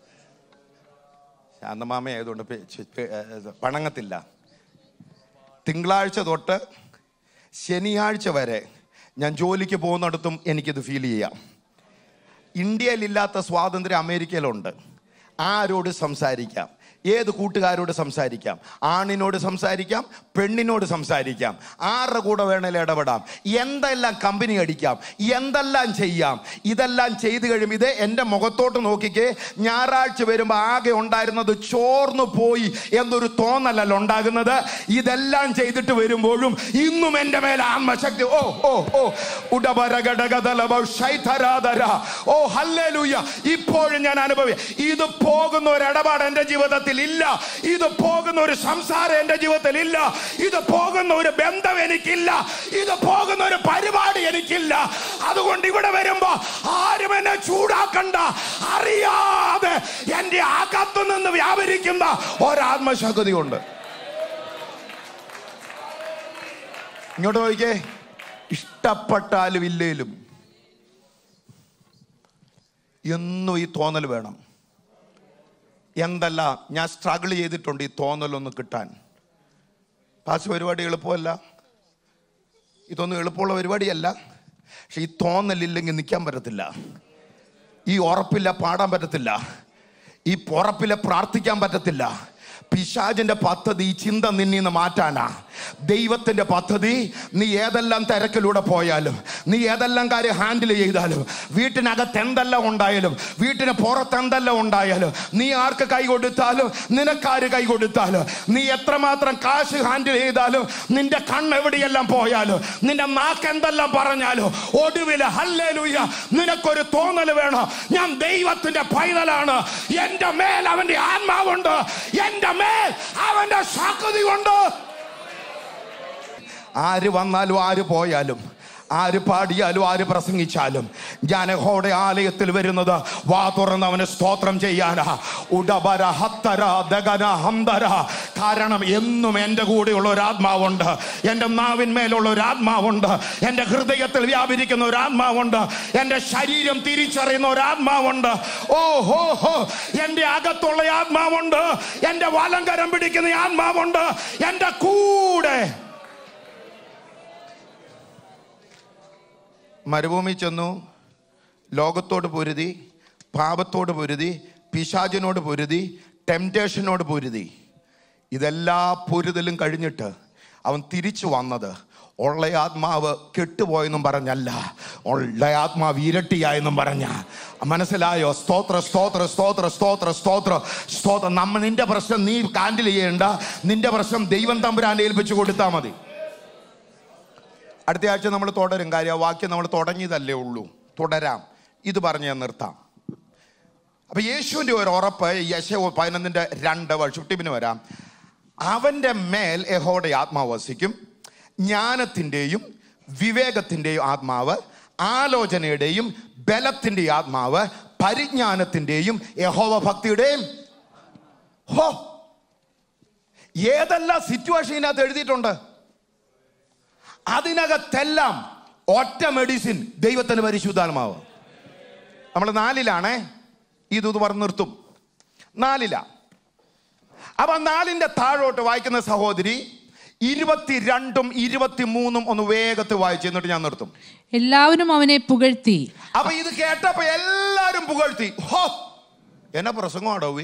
ശാന്തമാമ ആയതുകൊണ്ട് പെ- ചെ- പെ- ഏ, പണങ്ങത്തില്ല തിങ്കളാഴ്ച തൊട്ട് ശനിയാഴ്ച വരെ ഞാൻ ജോലിക്ക് പോകുന്നിടത്തും എനിക്കിത് ഫീൽ ചെയ്യാം ഇന്ത്യയിലില്ലാത്ത സ്വാതന്ത്ര്യം അമേരിക്കയിലുണ്ട് ആരോട് സംസാരിക്കാം ഏത് കൂട്ടുകാരോട് സംസാരിക്കാം ആണിനോട് സംസാരിക്കാം പെണ്ണിനോട് സംസാരിക്കാം ആരുടെ കൂടെ വേണേലും ഇടപെടാം എന്തെല്ലാം കമ്പനി അടിക്കാം എന്തെല്ലാം ചെയ്യാം ഇതെല്ലാം ചെയ്തു കഴിയുമ്പോൾ ഇത് എൻ്റെ മുഖത്തോട്ട് നോക്കിക്കേ ഞായറാഴ്ച വരുമ്പോൾ ആകെ ഉണ്ടായിരുന്നത് ചോർന്നു പോയി എന്നൊരു തോന്നലല്ല ഉണ്ടാകുന്നത് ഇതെല്ലാം ചെയ്തിട്ട് വരുമ്പോഴും ഇന്നും എൻ്റെ മേലെ ആത്മശക്തി ഓ ഓ ഓ ഉടപരഘടകതലഭ ശൈഥരാധര ഓ ഹല്ലേലൂയ ഇപ്പോഴും ഞാൻ അനുഭവി ഇത് പോകുന്ന ഒരു ഇടപാട് എൻ്റെ ജീവിതത്തിൽ ഇല്ല ഇത് പോകുന്ന ഒരു സംസാരം എൻ്റെ ജീവിതത്തിൽ ഇല്ല ഇത് പോകുന്ന ഒരു ബന്ധം എനിക്കില്ല ഇത് പോകുന്ന ഒരു പരിപാടി എനിക്കില്ല അതുകൊണ്ട് ഇവിടെ വരുമ്പോ ആരും എന്നെ ചൂടാക്കണ്ട അറിയാതെ എൻ്റെ അകത്തു നിന്ന് വ്യാപരിക്കുന്ന ഒരാത്മശക്തിയുണ്ട് ഇങ്ങോട്ട് നോക്കിക്കേ ഇഷ്ടപ്പെട്ടാലും ഇല്ലേലും എന്നും ഈ തോന്നൽ വേണം എന്തല്ല ഞാൻ സ്ട്രഗിൾ ചെയ്തിട്ടുണ്ട് ഈ തോന്നലൊന്ന് കിട്ടാൻ പാസ് പരിപാടി എളുപ്പമല്ല ഇതൊന്നും എളുപ്പമുള്ള പരിപാടിയല്ല പക്ഷെ ഈ തോന്നലില്ലെങ്കിൽ നിൽക്കാൻ പറ്റത്തില്ല ഈ ഉറപ്പില്ല പാടാൻ പറ്റത്തില്ല ഈ ഉറപ്പില്ല പ്രാർത്ഥിക്കാൻ പറ്റത്തില്ല പിശാചിന്റെ പദ്ധതി ഈ ചിന്ത നിന്നീന്ന് മാറ്റാനാ ദൈവത്തിന്റെ പദ്ധതി നീ ഏതെല്ലാം തിരക്കിലൂടെ പോയാലും നീ ഏതെല്ലാം കാര്യം ഹാൻഡിൽ ചെയ്താലും വീട്ടിനകത്ത് എന്തെല്ലാം ഉണ്ടായാലും വീട്ടിന് പുറത്ത് എന്തെല്ലാം ഉണ്ടായാലും നീ ആർക്ക് കൈ കൊടുത്താലും നിനക്കാര് കൈ കൊടുത്താലും നീ എത്രമാത്രം കാശ് ഹാൻഡിൽ ചെയ്താലും നിന്റെ കണ്ണ് എവിടെയെല്ലാം പോയാലും നിന്റെ നാക്ക് എന്തെല്ലാം പറഞ്ഞാലും ഒടുവില് ഹല്ലേലൂയ നിനക്കൊരു തോന്നൽ വേണം ഞാൻ ദൈവത്തിന്റെ പൈതലാണ് എന്റെ മേൽ അവന്റെ ആത്മാവുണ്ട് എന്റെ മേൽ അവന്റെ ശക്തി ഉണ്ട് ആര് വന്നാലും ആര് പോയാലും ആര് പാടിയാലും ആര് പ്രസംഗിച്ചാലും ഞാൻ യഹോവയുടെ ആലയത്തിൽ വരുന്നത് വാ തുറന്ന് അവന് സ്തോത്രം ചെയ്യാനാ ഉടബര ഹത്തര ദഗന ഹംദര കാരണം എന്നും എൻ്റെ കൂടെയുള്ള ഒരു ആത്മാവുണ്ട് എൻ്റെ നാവിന്മേലുള്ള ഒരു ആത്മാവുണ്ട് എൻ്റെ ഹൃദയത്തിൽ വ്യാപരിക്കുന്ന ഒരു ആത്മാവുണ്ട് എൻ്റെ ശരീരം തിരിച്ചറിയുന്ന ഒരു ആത്മാവുണ്ട് ഓ ഹോ ഹോ എൻ്റെ അകത്തുള്ള ആത്മാവുണ്ട് എൻ്റെ വലങ്കരം പിടിക്കുന്ന ആത്മാവുണ്ട് എൻ്റെ കൂടെ മരുഭൂമി ചെന്നു ലോകത്തോട് പൊരുതി പാപത്തോട് പൊരുതി പിശാചിനോട് പൊരുതി ടെംപ്റ്റേഷനോട് പൊരുതി ഇതെല്ലാ പൊരുതലും കഴിഞ്ഞിട്ട് അവൻ തിരിച്ചു വന്നത് ഉള്ള ആത്മാവ് കെട്ടുപോയെന്നും പറഞ്ഞല്ല ഉള്ള ആത്മാവ് ഇരട്ടിയായെന്നും പറഞ്ഞ മനസ്സിലായോ സ്തോത്ര സ്തോത്ര സ്തോത്ര സ്തോത്ര സ്തോത്ര സ്തോത്ര നമ്മ നിന്റെ പ്രശ്നം നീ കാൻഡിൽ ചെയ്യേണ്ട നിന്റെ പ്രശ്നം ദൈവം തമ്പുരാൻ്റെ ഏൽപ്പിച്ചു കൊടുത്താൽ മതി അടുത്ത ആഴ്ച നമ്മൾ തുടരും കാര്യം ആ വാക്യം നമ്മൾ തുടങ്ങിയതല്ലേ ഉള്ളൂ തുടരാം ഇത് പറഞ്ഞ് ഞാൻ നിർത്താം അപ്പൊ യേശുവിന്റെ ഒരു ഉറപ്പ് യശ പതിനൊന്നിന്റെ രണ്ട് വർഷത്തിന് വരാം അവന്റെ മേൽ യഹോയുടെ ആത്മാവ് വസിക്കും ജ്ഞാനത്തിൻ്റെയും വിവേകത്തിൻ്റെയും ആത്മാവ് ആലോചനയുടെയും ബലത്തിൻ്റെ ആത്മാവ് പരിജ്ഞാനത്തിൻ്റെയും യഹോവ ഭക്തിയുടെയും ഹോ ഏതെല്ലാം സിറ്റുവേഷൻ ഇതിനകത്ത് എഴുതിയിട്ടുണ്ട് അതിനകത്തെല്ലാം ഒറ്റ മെഡിസിൻ ദൈവത്തിന് പരിശുദ്ധാത്മാവ് നമ്മൾ നാലിലാണേ ഈ ദൂത് പറഞ്ഞ് നിർത്തും നാലില അപ്പൊ നാലിന്റെ താഴോട്ട് വായിക്കുന്ന സഹോദരി ഇരുപത്തിരണ്ടും ഇരുപത്തിമൂന്നും ഒന്ന് വേഗത്തിൽ വായിച്ചു എന്നിട്ട് ഞാൻ നിർത്തും എല്ലാവരും അവനെ പുകഴ്ത്തി അപ്പൊ ഇത് കേട്ടപ്പോ എല്ലാരും പുകഴ്ത്തി ഹോ എന്നെ പ്രസംഗമാടോ ഈ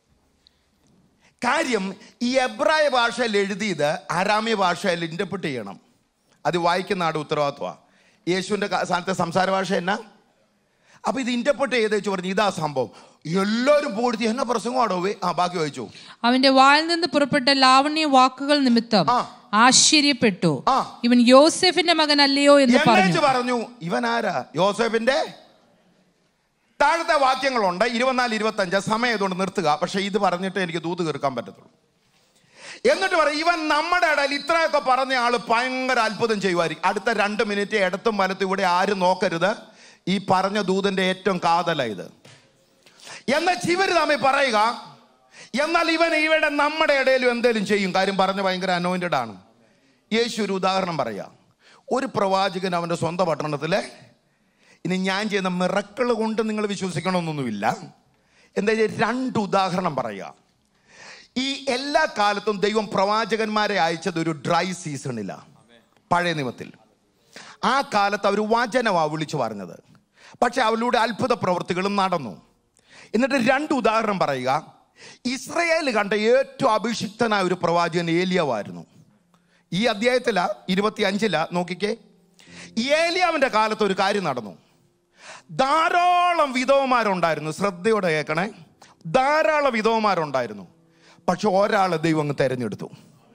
കാര്യം ഈ എബ്രായ ഭാഷയിൽ എഴുതിയത് ആരാമ്യ ഭാഷയിൽ ഇന്റർപ്രിറ്റ് ചെയ്യണം അത് വായിക്കുന്ന ആട് ഉത്തരവാദിത്വമാണ് യേശുവിന്റെ ക- സ്ഥാനത്തെ സംസാര ഭാഷ എന്നാ അപ്പൊ ഇത് ഇന്റർപ്രിറ്റ് ചെയ്ത് വെച്ച് പറഞ്ഞു ഇതാ സംഭവം എല്ലാവരും പോടുത്തി എന്നെ പ്രസംഗമാടോ വേ ആ ബാക്കി വായിച്ചു അവന്റെ വായിൽ നിന്ന് പുറപ്പെട്ട ലാവണ്യ വാക്കുകൾ നിമിത്തം ആ. ആശ്ചര്യപ്പെട്ടു ആ. ഇവൻ യോസെഫിന്റെ മകൻ അല്ലയോ എന്ന് പറഞ്ഞു എന്നേച്ച് പറഞ്ഞു ഇവൻ ആരാ യോസഫിന്റെ താഴത്തെ വാക്യങ്ങളുണ്ട് ഇരുപത്തിനാല് ഇരുപത്തഞ്ച് സമയം ഇതുകൊണ്ട് നിർത്തുക പക്ഷെ ഇത് പറഞ്ഞിട്ട് എനിക്ക് ദൂത് തീർക്കാൻ പറ്റത്തുള്ളൂ എന്നിട്ട് പറയും ഇവൻ നമ്മുടെ ഇടയിൽ ഇത്രയൊക്കെ പറഞ്ഞ ആള് ഭയങ്കര അത്ഭുതം ചെയ്യുമായിരിക്കും അടുത്ത രണ്ട് മിനിറ്റ് ഇടത്തും വലത്തും ഇവിടെ ആരും നോക്കരുത് ഈ പറഞ്ഞ ദൂതന്റെ ഏറ്റവും കാതല ഇത് എന്നാൽ ഇവര് തമ്മിൽ പറയുക എന്നാൽ ഇവൻ ഇവിടെ നമ്മുടെ ഇടയിലും എന്തേലും ചെയ്യും കാര്യം പറഞ്ഞ ഭയങ്കര അനോയിന്റഡ് ആണ് യേശു ഒരു ഉദാഹരണം പറയാ ഒരു പ്രവാചകൻ അവന്റെ സ്വന്തം പട്ടണത്തിലെ ഇനി ഞാൻ ചെയ്യുന്ന മിറക്കൾ കൊണ്ട് നിങ്ങൾ വിശ്വസിക്കണമെന്നൊന്നുമില്ല എന്താ വെച്ചാൽ രണ്ട് ഉദാഹരണം പറയുക ഈ എല്ലാ കാലത്തും ദൈവം പ്രവാചകന്മാരെ അയച്ചത് ഒരു ഡ്രൈ സീസണിലാണ് പഴയ നിയമത്തിൽ ആ കാലത്ത് അവർ വചനമാ വിളിച്ചു പറഞ്ഞത് പക്ഷെ അവരുടെ അത്ഭുത പ്രവൃത്തികളും നടന്നു എന്നിട്ട് രണ്ട് ഉദാഹരണം പറയുക ഇസ്രയേൽ കണ്ട ഏറ്റവും അഭിഷിക്തനായ ഒരു പ്രവാചകൻ ഏലിയാവായിരുന്നു ഈ അധ്യായത്തില ഇരുപത്തി അഞ്ചില നോക്കിക്കേ ഏലിയാവിന്റെ കാലത്ത് ഒരു കാര്യം നടന്നു ധാരാളം വിധവമാരുണ്ടായിരുന്നു ശ്രദ്ധയോടെ കേൾക്കണേ ധാരാളം വിധവമാരുണ്ടായിരുന്നു പക്ഷെ ഒരാളെ ദൈവം അങ്ങ് തെരഞ്ഞെടുത്തു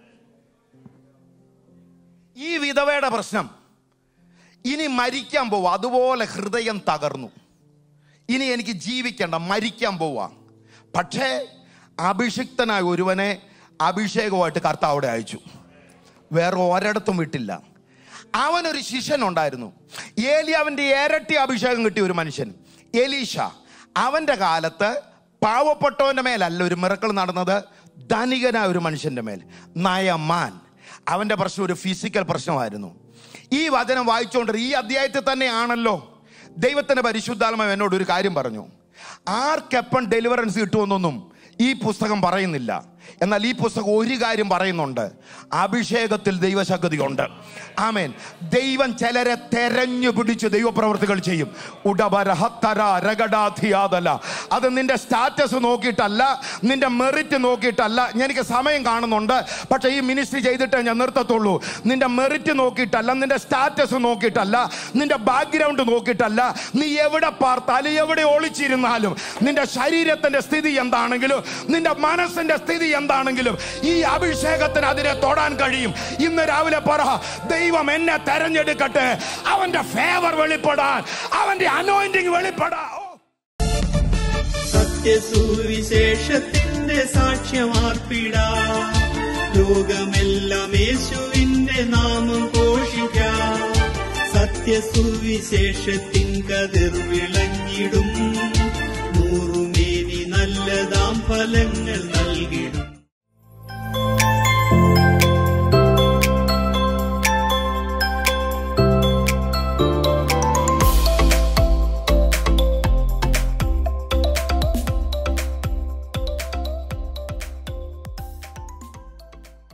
ഈ വിധവയുടെ പ്രശ്നം ഇനി മരിക്കാൻ പോവാ അതുപോലെ ഹൃദയം തകർന്നു ഇനി എനിക്ക് ജീവിക്കണ്ട മരിക്കാൻ പോവാ പക്ഷേ അഭിഷിക്തനായ ഒരുവനെ അഭിഷേകമായിട്ട് കർത്താവ് അവിടെ അയച്ചു വേറെ ഒരിടത്തും വിട്ടില്ല അവനൊരു ശിഷ്യനുണ്ടായിരുന്നു ഏലിയാവിൻ്റെ ഇരട്ടി അഭിഷേകം കിട്ടിയ ഒരു മനുഷ്യൻ എലീഷ അവൻ്റെ കാലത്ത് പാവപ്പെട്ടവൻ്റെ മേലല്ല ഒരു മിറക്കൾ നടന്നത് ധനികനായ ഒരു മനുഷ്യൻ്റെ മേൽ നയമാൻ അവൻ്റെ പ്രശ്നം ഒരു ഫിസിക്കൽ പ്രശ്നമായിരുന്നു ഈ വചനം വായിച്ചുകൊണ്ട് ഈ അധ്യായത്തിൽ തന്നെയാണല്ലോ ദൈവത്തിന്റെ പരിശുദ്ധാത്മാവ് എന്നോട് ഒരു കാര്യം പറഞ്ഞു ആർക്കെപ്പം ഡെലിവറൻസ് കിട്ടുമെന്നൊന്നും ഈ പുസ്തകം പറയുന്നില്ല എന്നാൽ ഈ പുസ്തകം ഒരു കാര്യം പറയുന്നുണ്ട് അഭിഷേകത്തിൽ ദൈവശക്തിയുണ്ട് ആമേൻ ദൈവം ചിലരെ തെരഞ്ഞു പിടിച്ച് ദൈവപ്രവർത്തികൾ ചെയ്യും ഉടബരഹത്തര രഗടാധിയാതല അത് നിന്റെ സ്റ്റാറ്റസ് നോക്കിയിട്ടല്ല നിന്റെ മെറിറ്റ് നോക്കിയിട്ടല്ല എനിക്ക് സമയം കാണുന്നുണ്ട് പക്ഷേ ഈ മിനിസ്ട്രി ചെയ്തിട്ടേ ഞാൻ നിർത്തത്തുള്ളൂ നിന്റെ മെറിറ്റ് നോക്കിയിട്ടല്ല നിന്റെ സ്റ്റാറ്റസ് നോക്കിയിട്ടല്ല നിന്റെ ബാക്ക്ഗ്രൗണ്ട് നോക്കിയിട്ടല്ല നീ എവിടെ പാർത്താലും എവിടെ ഒളിച്ചിരുന്നാലും നിന്റെ ശരീരത്തിന്റെ സ്ഥിതി എന്താണെങ്കിലും നിന്റെ മനസ്സിന്റെ സ്ഥിതി എന്താണെങ്കിലും ഈ അഭിഷേകത്തിന് അതിനെ തൊടാൻ കഴിയും ഇന്ന് രാവിലെ പറ ദൈവം എന്നെ തെരഞ്ഞെടുക്കട്ടെ അവന്റെ ഫേവർ വെളിപ്പെടാൻ അവന്റെ അനോയിന്റിങ് വെളിപ്പെടാൻ ഓ. സത്യസുവിശേഷത്തിന്റെ സാക്ഷ്യമാർപ്പിടാ ലോകമെല്ലാം യേശുവിന്റെ നാമം ഘോഷിക്കാം സത്യസുവിശേഷത്തിൻ കതിർ വിളങ്ങിടും നൂറുമേനി നല്ലതാം ഫലങ്ങൾ നൽകിടും